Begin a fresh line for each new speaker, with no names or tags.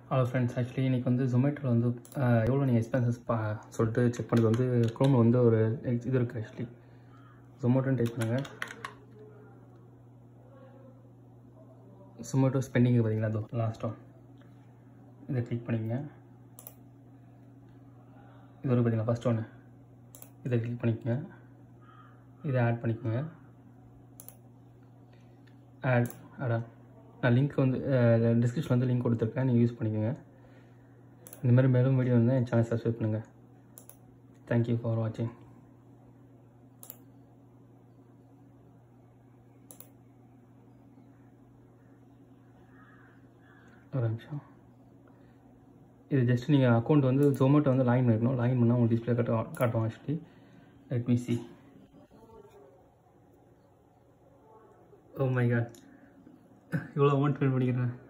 hello friends actually இன்றைக்கி வந்து ஜொமேட்டோவில் வந்து அஹ், எவ்வளோ நீங்கள் எக்ஸ்பென்சஸ் பா சொல்லிட்டு செக் பண்ணது வந்து க்ரோமில் வந்து ஒரு ex- இது இருக்குது ஆக்சுவலி ஜொமேட்டோன்னு டைப் பண்ணுங்கள் ஜொமேட்டோ ஸ்பெண்டிங் பார்த்தீங்களா அதோ லாஸ்ட் ஒன் இதை கிளிக் பண்ணிக்கங்க இது ஒரு பார்த்தீங்களா ஃபஸ்ட் ஒன்று இதை கிளிக் பண்ணிக்கங்க இதை ஆட் பண்ணிக்கோங்க ஆட் அடா நான் லிங்க் வந்து டிஸ்கிரிப்ஷன் வந்து லிங்க் கொடுத்துருக்கேன் நீங்கள் யூஸ் பண்ணிக்கோங்க இந்த மாதிரி மேலும் வீடியோ வந்து என் சேனல் சப்ஸ்கிரைப் பண்ணுங்கள் தேங்க்யூ ஃபார் வாட்சிங் ஒரு நிமிஷம் இது ஜஸ்ட் நீங்கள் அக்கௌண்ட் வந்து ஜொமேட்டோ வந்து லாகின் பண்ணிக்கணும் லாகின் பண்ணால் உங்களுக்கு டிஸ்பிளே காட்ட காட்டும் actually let me see oh my god இவ்வளோ அமௌண்ட் பே பண்ணிக்கிறேன்